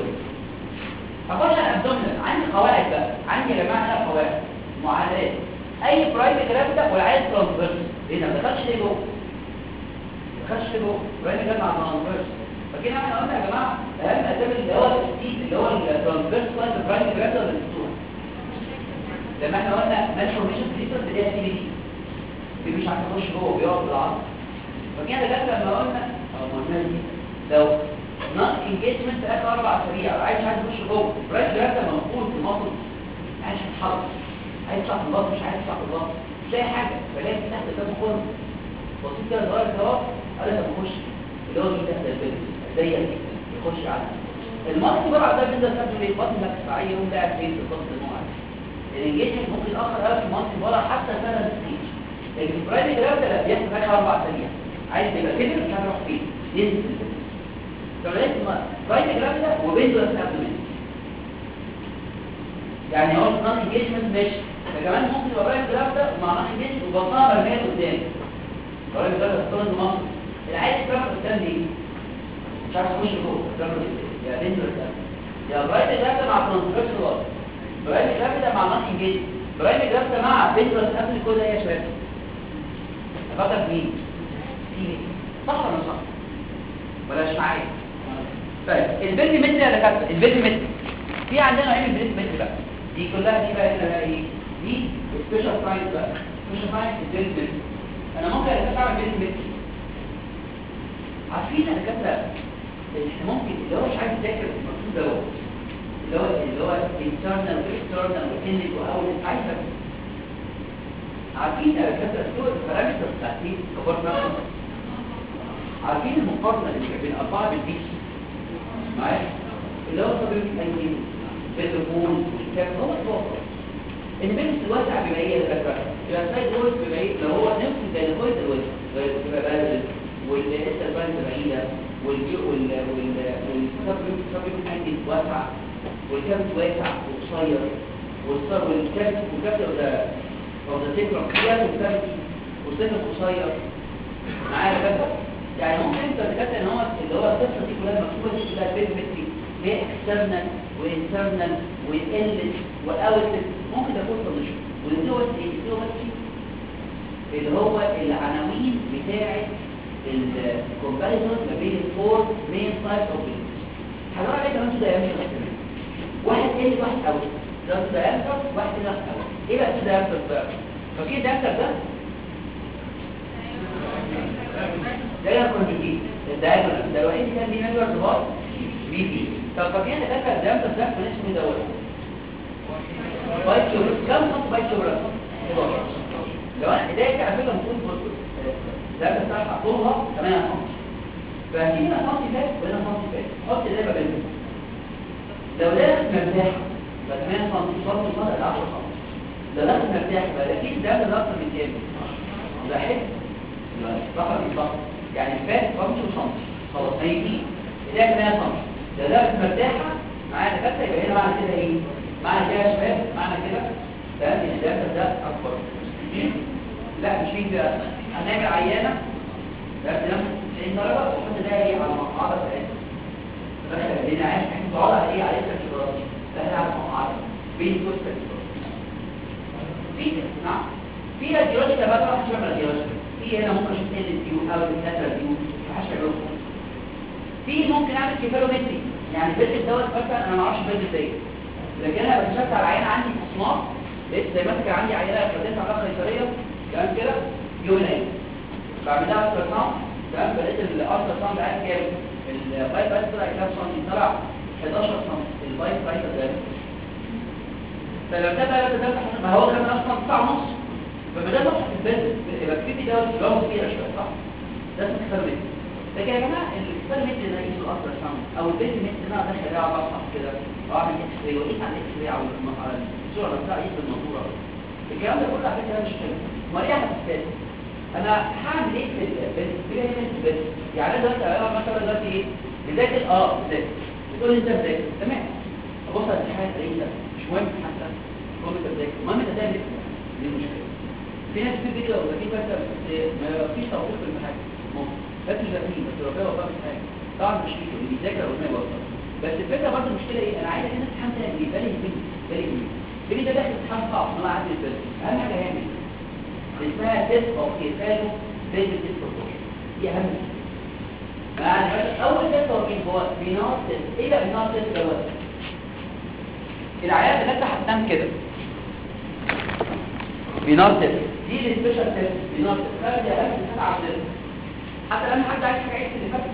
اخش على الابدومينال عندي قواعد بقى عندي يا جماعه هنا قواعد معادلات اي برايم جرام ده والعين ترانسفيرس ايه ده ما دخلش ليه جوه ما دخلش ليه جوه برايم جرام مع ترانسفيرس فكده احنا قلنا يا جماعه اهم اسباب اللي هو الستيل اللي هو الترانسفيرس لاين برايم جرام ده والستور لما احنا قلنا مالفورميشن بريسر اللي هي سي بي دي مش عارف يخش جوه بيقعد بالعصر فكده ده لما قلنا او ما قلنا دي لو نون انجيجمنت اخر اربع اسابيع عايز عايز يخش جوه برايم جرام ده موجود في مصر عايز يتحرك عايز يطلع في البطن مش عايز يطلع في البطن مش لاقي حاجه فلاقي تحت قدامه خرم بسيط كده صغير كده اهو قال لك اخش اللي هو مين تحت البيت ضيق جدا يخش على المصري بقى ده بينزل كابتن ليه البطن ده كفايه يوم قاعد فين في البطن النوع الانجيجمنت ممكن يتاخر قوي في المصري بره حتى سنه ستيج لكن البرايم جرام ده لا بياخد اخر اربع اسابيع عايز يبقى كده مش هتروح فين ينزل فلقيت برايم جرام ده وبينزل الابدومين يعني هو نون انجيجمنت ماشي فكمان ممكن يبقى برايم جرام ده مع نون انجيجمنت وبطنها مرميه قدام برايم جرام ده ستورنج مصر العادي بتاعه قدام دي مش عارف تخش جوه قدام يا بينزل يا برايم جرام ده مع ترانسفيرس لاين برايم جرام ده مع نون انجيجمنت برايم جرام ده مع بينزل قبل كل ده يا شباب افكر في مين في صح ولا صح ولا مش معايا طيب البيلد متر يا دكاتره البيلد متر في عندنا نوعين من البيلد متر بقى دي كلها دي بقى هنا بقى ايه دي سبيشال ساينس بقى سبيشال ساينس البيلد متر انا ممكن اتفق اعمل بيلد متر عارفين يا دكاتره احنا ممكن اللي هو مش عايز يذاكر المكتوب دوت اللي هو اللي هو internal واكسترنال وكلينيك واول عايز عارفين يا دكاتره الصور البارامتر بتاعتين كبار نفسه عارفين المقارنه اللي بين اربعه بالبيس معايا اللي هو طبيب التنجيم بالرمون والكاب هو التوقع البيس الواسع بيبقى ايه يا دكاتره يبقى سايد وول بيبقى ايه لو هو نفس الدايلويد الواسع بيبقى بارد والاسر بارد بعيده والبيو وال وال والسبيب سبيب التنجيم واسع والكابت واسع وقصير والصر والكابت والكابت ده او ده تكره كده والكابت والسكن قصير معايا كده يعني ممكن انت تتكلم ان هو اللي هو القصه دي كلها المكتوبه دي كلها بيرفكتلي اللي هي اكسترنال وانترنال وانلت واوتلت ممكن تكون سوليوشن والدوت ايه الدوت اللي هو العناوين بتاعه الكومباريزون ما بين الفور مين تايبس اوف بيزنس هنقول عليه كمان ده يعمل واحد ايه واحد اوت ده ده ينفع واحد ده اوت ايه بقى ده ينفع بقى فاكر ده ينفع ده ده يكون جديد الدايجونال ده الوحيد كان ليه نمبر ارتباط بي بي طب فاكرين ده كان ده ده ده من اسمه دوت بايت شوبر كم خط بايت شوبر لو انا بدايه على فكره المفروض ده بتاع طولها 8 سم فهنا سم فات وهنا سم فات حط ده بقى بينهم لو ده مرتاح يبقى 8 سم صار صار 10 سم لو ده مرتاح يبقى اكيد ده ده اكتر من كام يبقى حلو رقم الضغط يعني فات 5 سم خلاص هيجي ده كمان سم ده ده مرتاحه معايا دكاتره يبقى هنا معنى كده ايه معنى كده يا شباب معنى كده ده ان ده ده اكبر لا مش فيه بقى هنعمل عيانه ده بنفس 90 درجه وحط ده ايه على المقعده بتاعتنا دخل لنا عايز تقعد على ايه على اسم الشجرات فكره بقى طبعا شغل راديولوجي في هنا ممكن اشوف ال فيو او الكاتر فيو محدش يعمله في ممكن اعمل كيفالومتري يعني البيت دوت مثلا انا ما اعرفش البيت ازاي لكن انا بكتشفت على العينه عندي اصناف لقيت زي مثلا كان عندي عينه خدتها على قيصريه تمام كده يومين بعملها الترا ساوند تمام بقيت الالترا ساوند عندي كام البايب بايب طلع كام سم طلع 11 سم البايب بايب ده فلو ده بقى ده ما هو كان اصلا 9 ونص فبدل ما افتح البيت يبقى في فيديو جوه كبيره شويه صح ده اسمه اكسبيرمنت لكن يا جماعه الاكسبيرمنت اللي هيجي الالترا ساوند او البيت اللي انا ادخل عليها على بصح كده واعمل اكس راي واقيس على الاكس راي على الصوره نفسها اقيس الموضوع الكلام ده كله على فكره مش حلو ما ليه هتستفاد انا هعمل ايه في البيت بس يعني انا دلوقتي انا مثلا دلوقتي ايه بذاكر اه بذاكر بتقول لي انت بذاكر تمام ابص على الامتحان الاقي ده مش مهم حتى كل انت بذاكر المهم انت تعمل ايه دي المشكله في ناس كتير كده ولا في مثلا ما فيش توفيق في الامتحان ممكن بس مش لاقيين بس ربنا وفقك في حاجه طبعا مش فيه اللي بيذاكر ربنا يوفقه بس الفكره برضه المشكله ايه انا عايز الناس تفهم ده ايه بالي يهمني بالي يهمني بالي ده داخل امتحان صعب انا عارف البلد اهم حاجه هيعمل اسمها تيست او كيفالو بين التيست دي اهم يعني اول تيست هو مين هو بينار تيست ايه ده بينار تيست دوت العيال بتاعتها هتنام كده بينار تيست دي السبيشال تيست بينار تيست ده دي اهم حاجه عندنا حتى لما حد عايز حاجه يكتب اللي فاتت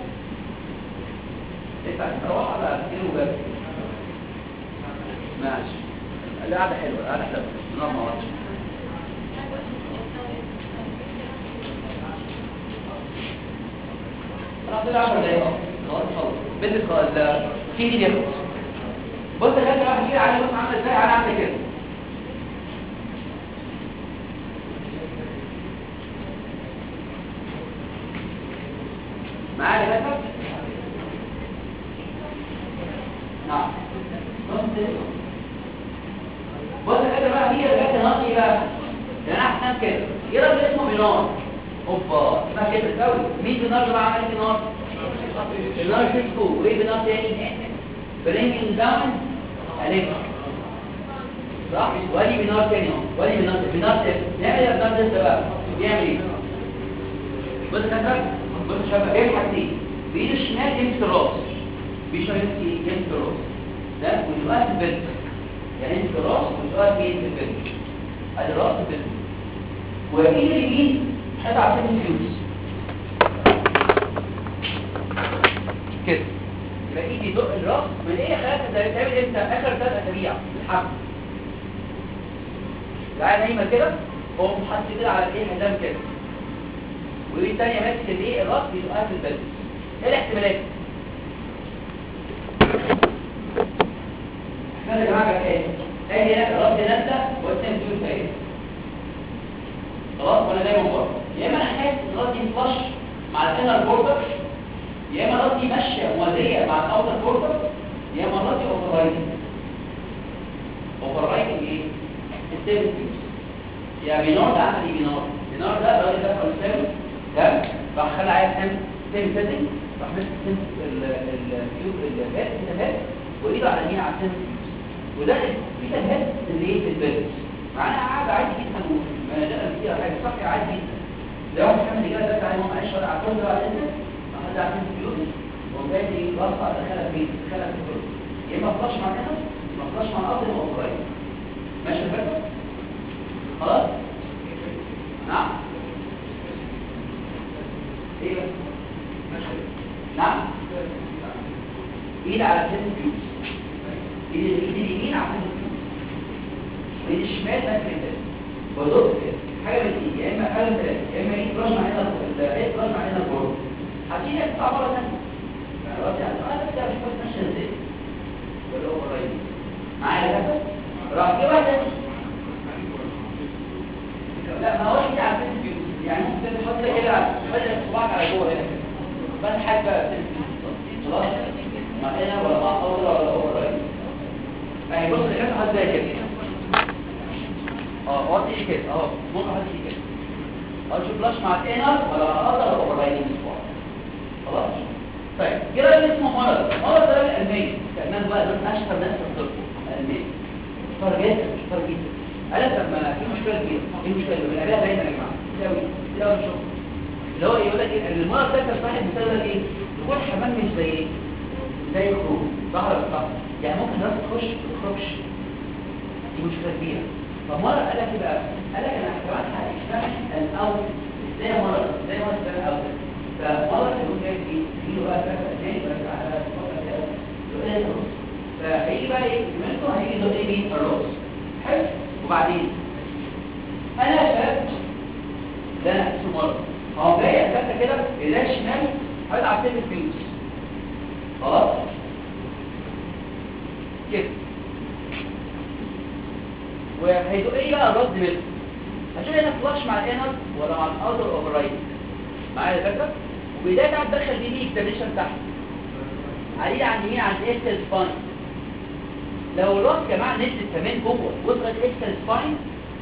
ينفع تروح على كيلو بس ماشي القعده حلوه القعده حلوه نقعد مع بعض خلاص ده 10 دقايق خلاص خلاص بنت خلاص في دي يخلص بص يا جدع واحد كده على بص عامل ازاي انا عامل كده معايا يا جدع نعم بص يا جدع بقى هي الحته ناقي بقى ده انا احسن كده ايه راجل اسمه بينار اوبا اسمها كده قوي مين بينار اللي بقى عمل بينار بينار سيسكو وايه بينار تاني برينجينج داون عليك صح ولي بينار تاني اهو ولي بينار بينار تاني نعمل ايه بينار ده بقى بيعمل ايه بص كده بص يا شباب ايه حاجتين بايده الشمال يمسك الراس بيشوف يمسك الراس ده ويبقى في البنت يعني يمسك الراس ويبقى في البنت ادي الراس البنت وايده اليمين حاجه عشان الفيوز كده يبقى ايدي دق الراس من ايه خلاص ده بتعمل امتى اخر ثلاث اسابيع الحمل العيال نايمه كده قوم حاطط كده على الايه حزام كده وايه الثانيه ماسك الايه الراس بيبقى في البلد ايه الاحتمالات احنا يا جماعه ايه ايه هنا الراس نازله والثاني بيقول ايه خلاص وانا دايما بره يا اما انا حاسس ان راسي فلاش مع الانر بوردر يا اما راسي ماشيه موازيه مع الاوتر بوردر يا اما راسي اوفر رايتنج اوفر رايتنج ايه السيفن يا بينار ده عمل ايه بينار بينار ده الراجل ده فلسفي ده راح خلى عايز سم سم سيتنج راح مسك سم الفيوز الفات الفات وايده على اليمين على السم وده في تهات اللي ايه في البلد معانا قاعد عادي جدا ما ده فيها حاجه صح عادي جدا لو واحد كان رجاله ده عليه ما عايش ولا على كل ده انت ما حد عارف الفلوس وجاي يرفع دخلها فين دخلها في الفلوس يا اما فلاش مع هنا ما فلاش مع الارض يبقى قريب ماشي الفكره خلاص نعم ايه بس نعم ايد على سن الفلوس ايد ايد اليمين على سن الفلوس وايد الشمال ماسك كده بدوس كده حاجه من دي يا اما حاجه من ثلاثه يا اما ايد فلاش مع هنا ايد فلاش مع هنا البورد هتيجي تطلع مره ثانيه خلاص يعني انا بس مش كويس ماشيه ازاي ولا هو قريب معايا كده راح جه واحد تاني لا ما هو انت على فكره بيوز يعني ممكن تحط كده بدل صباعك على جوه هنا كده بس حاجه بقى خلاص ما هنا ولا مع صوره ولا هو قريب يعني بص كده حد زي كده اه هو دي كده اهو ممكن حد دي كده اه شوف فلاش مع الانر ولا مع الاذر ولا قريبين صباع خلاص طيب كده اللي اسمه مرض مرض ده الالماني كمان بقى دول اشهر ناس في الطب الالماني اشهر جدا اشهر جدا قال طب ما في مشكله كبيره ايه المشكله اللي بنقابلها دايما يا جماعه كتير قوي كتير قوي شغل اللي هو يقول لك ايه المره الثالثه صاحب بسبب ايه دخول حمام مش زي ايه زي الخروج ظهر الصح يعني ممكن الناس تخش ما تخرجش دي مشكله كبيره فمره قال لك ايه بقى قال لك انا كمان هشتغل الاول ازاي مره ازاي مره اشتغل الاول فمره يقول لك ايه يجي له بقى فكره تاني بس على الفتره كده يقول لك الرز فهيجي بقى ايه منه هيجي له ايه مين الرز حلو وبعدين انا يا شباب ده انا اسمه مره هو جاي اساسا كده ايديا الشمال هيلعب تيم فيوز خلاص كده وهيدق ايه بقى الرد منه هتشوف هنا فلاش مع الانر ولا مع الاوتر اوفر رايت معايا الفكره وبدايه بقى تدخل دي دي اكستنشن تحت عليه عن يمين عند اكسل سباين لو الراس يا جماعه نزلت كمان جوه وصلت اكسل سباين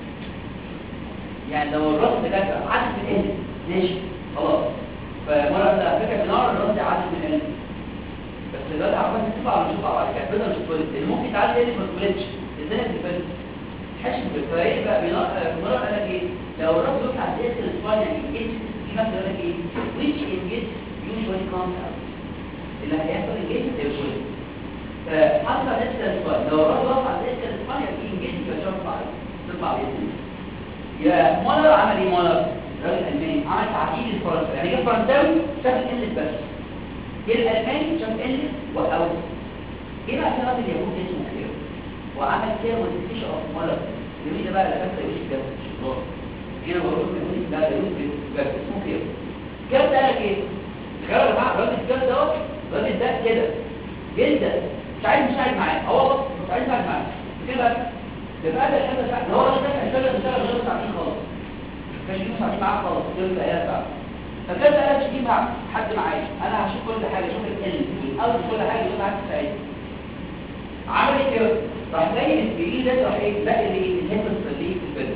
يعني لو الراس بجد عدت من ال ماشي خلاص فمره على فكره بنار الراس دي عدت من ال بس دلوقتي عمال تطلع مش تطلع بعد كده بدل مش تولد اللي ممكن تعدي ال ما تولدش ازاي تتولد حشد بالفريق بقى بنار مره قال لك ايه لو الراس وقع عند اكسل سباين يعني اتش دي مثلا يقول لك ايه which engage usually comes out اللي هيحصل engage هيقول فحصل اكسل سباين لو الراس وقع عند اكسل سباين يعني engage يبقى تطلع تطلع باذن الله يا مولر عمل ايه مولر راجل الماني عمل تعديل الفرنساوي يعني جه فرنساوي شاف الانجليز بس جه الالماني شاف الانجليز واوت جه بقى في راجل يهودي اسمه كير وعمل كير موديفيكيشن اوف مولر اليهودي ده بقى اللي كان يقول كده شطار هنا بقول لكم اليهودي ده يهودي بس اسمه كير كير ده قال لك ايه تخيلوا يا جماعه الراجل كير دوت الراجل ده كده جدا مش عايز مش عايز معاه هو بص مش عايز يساعد معاه كده بقى ده بقى ده الحمد لله هو الراجل ده كان شغال شغال غير ساعتين خالص مش يجيب ساعتين معاه خالص يقول له ايه بقى فكان قال مش يجيب مع حد معايا انا هشوف كل حاجه اشوف ال او كل حاجه يقول عايز تساعدني عمل ايه كده راح جاي السبيل ده راح ايه لا اللي الهيبس اللي في الفيلم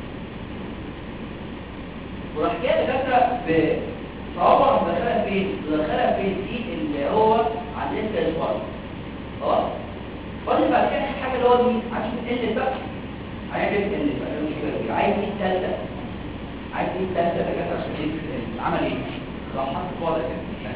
وراح جاي دكاتره بصوابع مدخلها فين مدخلها فين دي اللي هو عند الاسبوع خلاص فاضل بعد كده حاجه اللي هو مين عشان ال بقى هيعمل ال بقى مش كده عايز ايه الثالثه عايز ايه الثالثه دكاتره عشان ايه عمل ايه راح حط صوره كده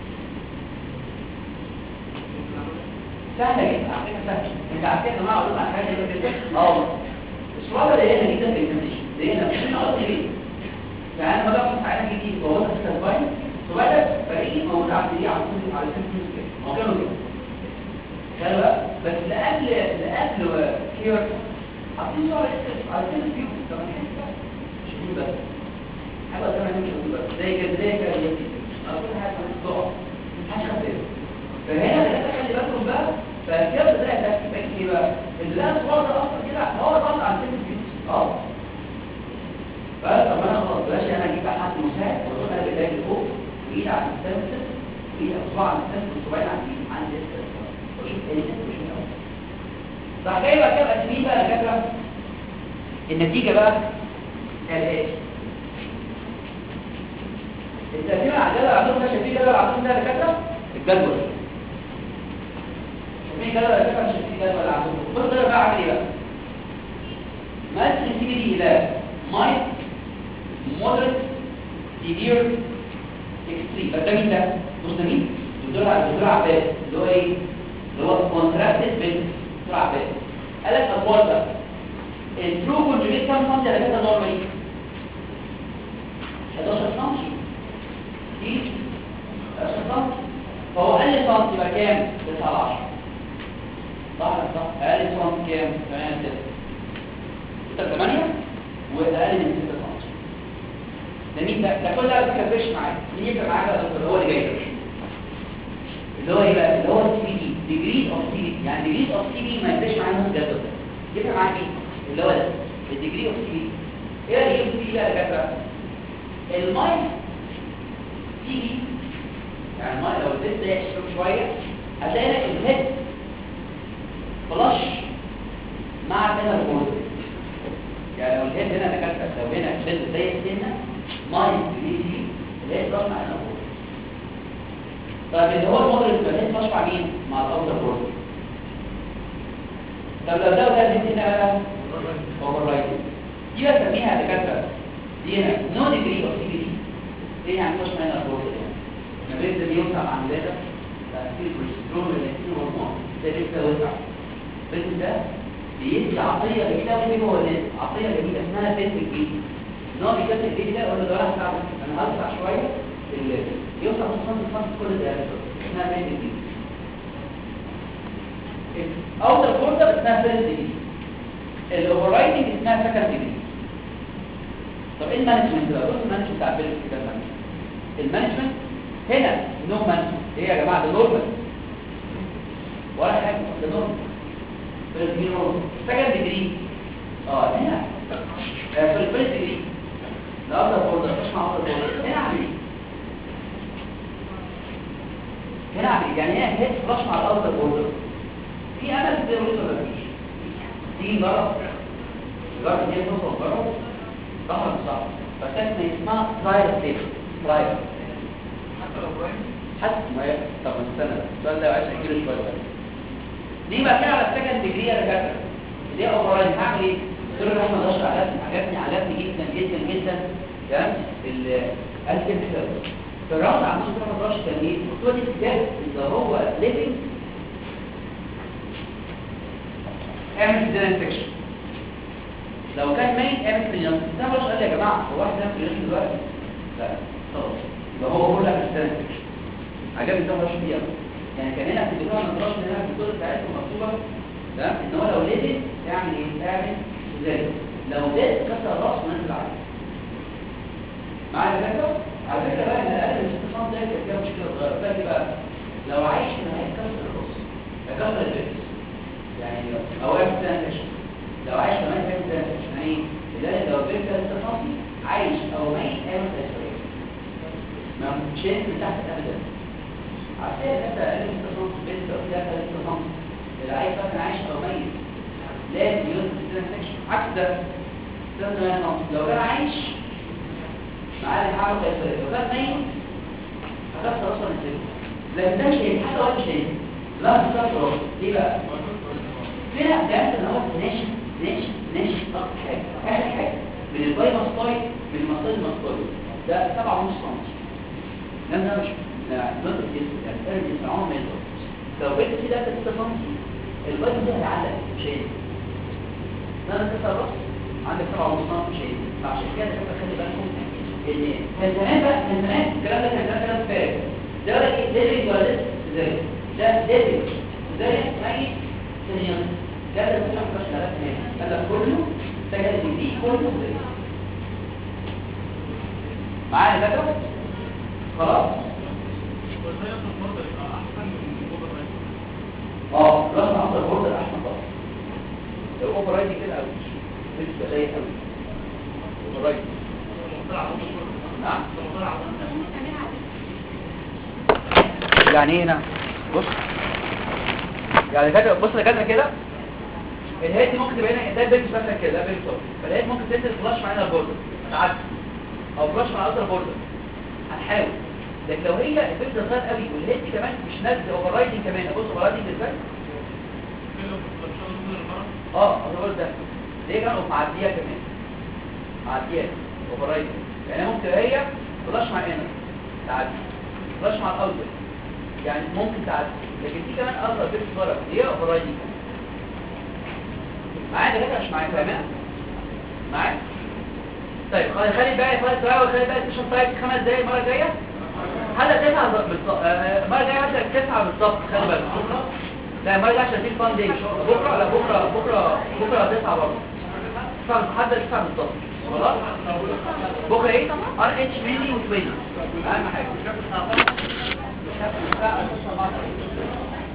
سهله جدا على فكره سهله انت عارفين يا جماعه اقول لكم حاجه زي كده اه الصوره اللي هنا جدا في الانترنت دي هنا مش قصدي ليه فانا ما باخد حاجه جديد بقولها في التسباين وبدا فريق موجود على الدي على طول على الفيسبوك كده هو كانوا كده خلي بقى بس اللي قبل اللي قبل كير حاطين صور على الفيسبوك طب ما نحس بقى مش دي بس حاجه زي ما هي مش دي بس زي كده زي كده على كل حاجه بتقع مش خفيف فهنا اللي خلي بالكم بقى فكده بدأ تحكي ايه بقى اللي لقى الصور ده اصلا كده هو طلع على الفيسبوك اه فطب انا خلاص بلاش انا اجيب حد مساعد واروح انا بايدي لفوق وايد على السنسر وايد اصبع على السنسر وصباعين على الايد عندي السنسر واشوف ايه اللي مش الاول راح جاي بقى كده اسمين بقى دكاتره النتيجه بقى كالاتي التقسيم العداله اللي عندهم ده شايفين الجدول اللي عندهم ده دكاتره الجدول شايفين الجدول اللي دكاتره شايفين الجدول اللي عندهم بص ده بقى عامل ايه بقى مقسم سي دي الى مايك moderate severe extreme ده مين ده؟ بص ده مين؟ دكتور دكتور عباس اللي هو ايه؟ اللي هو contracted بنت دكتور عباس قال لك الاطوال ده الترو كونجوجيت كام سنتي على كده نورمالي؟ 11 سنتي دي 11 سنتي فهو اقل سنتي يبقى كام؟ 9 على 10 صح ولا صح؟ اقل سنتي كام؟ 8 6 8 واقل من 6 سم ده مين ده ده كل ده بيكفرش معاك مين يفرق معاك يا دكتور هو اللي جاي اللي هو ايه بقى اللي هو السي بي دي ديجريز اوف سي بي يعني ديجريز اوف سي بي ما يفرقش معاك نص الجدول ده يفرق معاك ايه اللي هو ده الديجري اوف سي بي ايه اللي يجيب سي بي بقى يا دكاتره الماي سي بي يعني الماي لو اديت ده يشرب شويه هتلاقي لك الهيد فلاش مع كده البورد يعني لو الهيد هنا دكاتره لو هنا الهيد زي السنه ماي بي سي اللي هي فلاش مع البورد طيب اللي هو الموديل يبقى الهيد فلاش مع مين مع الاوتر بورد طب لو ده وده الهيد هنا بقى اوفر رايت دي بسميها دكاتره دي هنا نو ديجري اوف سي بي دي ايه يعني مش ماينر بوردر يعني ما بين ده بيوسع مع الولاده في البروجسترون ولا في هرمون ده لسه وسع بس ده بيدي عطيه جديده وفين هو الناس عطيه جديده اسمها بنت جديد ان هو بيكتب الجديد ده يقول له ده راح تعب انا هوسع شويه ال- يوسع نص سم سم كل ده اسمها بنت جديد اوتر بوردر اسمها فيرست ديجري الاوفررايدنج اسمها سكند ديجري طب ايه المانجمنت بقى بص المانجمنت بتاع البيلز كده المانجمنت المانجمنت هنا نو مانجمنت ايه يا جماعه ده نورمال ولا حاجه ده نورمال فيرست ديجري نورمال سكند ديجري اه هنا آه، في الفيرست ديجري ده اوتر بوردر مش مع اوتر بوردر هنا عامل ايه هنا عامل ايه يعني هنا هيد فلاش مع الاوتر بوردر في امل في الريس ولا مفيش تيجي نجرب نجرب ان هي توصل نجرب صح ولا مش صح فكانت اسمها ترايل ستيج ترايل حتى لو برايم حتى ما هي طب استنى بقى. السؤال ده عايز اجيله شويه بقى دي بقى كده على السكند ديجري يا دكاتره دي اوفراين هعمل ايه قلت له احمد اشرف عجبني عجبني عجبني جدا جدا جدا تمام ال قال كده حلو في الراوند عندهم احمد اشرف كان ايه قلت له دي بجد اللي هو ليفنج اعمل سيزاريان سكشن لو كان ميت اعمل سيزاريان ده مش قال يا جماعه هو واحد يعمل سيزاريان دلوقتي لا خلاص يبقى هو هو لا سيزاريان سكشن عجبني ده مش فيه يعني كان هنا في الدكتور نظرات هنا في الدكتور بتاعتهم مكتوبه تمام ان هو لو ليفت اعمل ايه اعمل سيزاريان لو زاد كسر راسه نزل عليه معايا يا فكره على فكره بقى ان اقل من 6 سم ده كانت فيها مشكله صغيره فاكر بقى لو عايش من هيتكسر الراس هيكسر البيت يعني او اعمل سيزاريان سكشن لو عايش كمان تعمل سيزاريان سكشن يعني ايه لذلك لو البيت ده لسه فاضي عايش او ميت اعمل سيزاريان ما مشيت من تحت ابدا عشان انت اقل من 6 سم بيت لو فيها 3 سم اللي عايش مثلا عايش او ميت لازم يوزن سيزاريان سكشن عكس ده ده 8 سم لو كان عايش معاه الحاجه قيصريه لو كان ميت هتكسر راسه نزله لكن ده مش هيبقى حاجه ولا شيء لا تكسر راسه ليه بقى؟ فينا بيعمل ان هو ناشف ناشف ناشف اكتر حاجه اخر حاجه من الباي ماستويد من المصل الماستويد ده 7 ونص سم ده ده مش نقطه الجسم يعني فرق الجسم عمره ما يظهر لو بقيت في ده 6 سم الباي ده هيعلق مش هينزل ده انا كسر راس عندك 7 ونص سم مش هينزل فعشان كده كده خلي بالكم ان كان زمان بقى كان زمان الكلام ده كان زمان كلام فارغ ده بقى ايه ليفنج ولا لسه ازاي ده ليفنج ازاي ميت ثانيا ده اللي بتاع مش عارف ايه هذا كله سجل دي كله ازاي معايا ده كده خلاص والبرايم المفضل يبقى احسن من الاوفر اه رقم افضل بوردر احسن طبعا الاوفر رايدنج كده قوي مش قليل قوي اوفر رايدنج نعم يعني ايه هنا بص يعني كده بص يا كده كده الهيد دي ممكن تبقى هنا ده بيلز مثلا كده ده بيلز فالهيد ممكن تنزل فلاش معانا البوردر تعدي او فلاش مع الاوتر بوردر هنحاول لكن لو هي البيلز صغير قوي والهيد دي كمان مش نازل اوفر رايدنج كمان بص اوفر رايدنج ازاي اه انا ده ليه كانوا معديه كمان معديه اوفر رايدنج يعني ممكن هي فلاش مع هنا تعدي فلاش مع الاوتر يعني ممكن تعدي لكن دي كمان اصغر بيت صغيره دي اوفر رايدنج معايا ده كده مش معايا فاهمين معايا طيب خلي خلي بقى خلي بقى وخلي بقى ستيشن تايب خمس دقايق المره الجايه هلا تسعة بالظبط آه، المره الجايه هبدا تسعة بالظبط خلي بالك لا المره الجايه عشان في فان داي بكره لا بكره بكره بكره تسعة برضه تسعة هبدا تسعة بالظبط خلاص بكره ايه ار اتش ميني وتويني اهم حاجه